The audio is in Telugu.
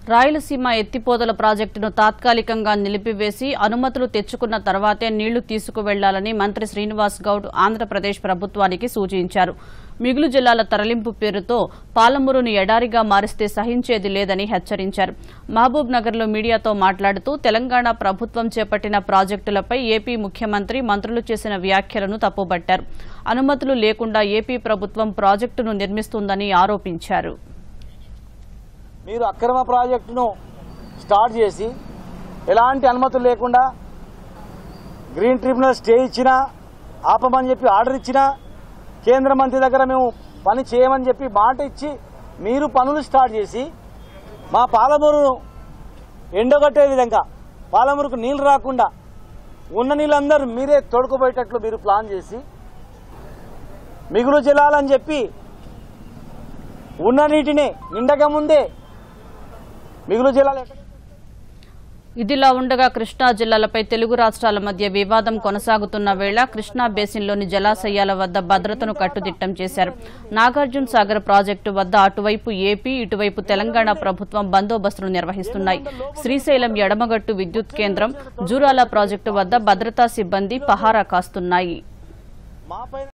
రాయలసీమ ఎత్తిపోతల ప్రాజెక్టును తాత్కాలికంగా నిలిపివేసి అనుమతులు తెచ్చుకున్న తర్వాతే నీళ్లు తీసుకువెళ్లాలని మంత్రి శ్రీనివాస్ గౌడ్ ఆంధ్రప్రదేశ్ ప్రభుత్వానికి సూచించారు మిగులు జిల్లాల తరలింపు పేరుతో పాలమూరును ఎడారిగా మారిస్తే సహించేది లేదని హెచ్చరించారు మహబూబ్ నగర్లో మీడియాతో మాట్లాడుతూ తెలంగాణ ప్రభుత్వం చేపట్టిన ప్రాజెక్టులపై ఏపీ ముఖ్యమంత్రి మంత్రులు చేసిన వ్యాఖ్యలను తప్పుబట్టారు అనుమతులు లేకుండా ఏపీ ప్రభుత్వం ప్రాజెక్టును నిర్మిస్తుందని ఆరోపించారు మీరు అక్రమ ప్రాజెక్టును స్టార్ట్ చేసి ఎలాంటి అనుమతులు లేకుండా గ్రీన్ ట్రిబ్యునల్ స్టే ఇచ్చినా ఆపమని చెప్పి ఆర్డర్ ఇచ్చినా కేంద్ర మంత్రి దగ్గర మేము పని చేయమని చెప్పి మాట ఇచ్చి మీరు పనులు స్టార్ట్ చేసి మా పాలమూరును ఎండగట్టే విధంగా పాలమూరుకు నీళ్లు రాకుండా ఉన్న నీళ్ళందరూ మీరే తోడుకుపోయేటట్లు మీరు ప్లాన్ చేసి మిగులు జలాలని చెప్పి ఉన్న నీటిని నిండక ముందే మిగులు జిల్లాలు ఎట్ట- ఇదిలా ఉండగా కృష్ణా జిల్లాలపై తెలుగు రాష్ట్రాల మధ్య వివాదం కొనసాగుతున్న వేళ కృష్ణా బేసిన్లోని జలాశయాల వద్ద భద్రతను కట్టుదిట్టం చేశారు నాగార్జున సాగర్ ప్రాజెక్టు వద్ద అటువైపు ఏపీ ఇటువైపు తెలంగాణ ప్రభుత్వం బందోబస్తును నిర్వహిస్తున్నాయి శ్రీశైలం ఎడమగట్టు విద్యుత్ కేంద్రం జూరాల ప్రాజెక్టు వద్ద భద్రతా సిబ్బంది పహారా కాస్తున్నాయి మాపైన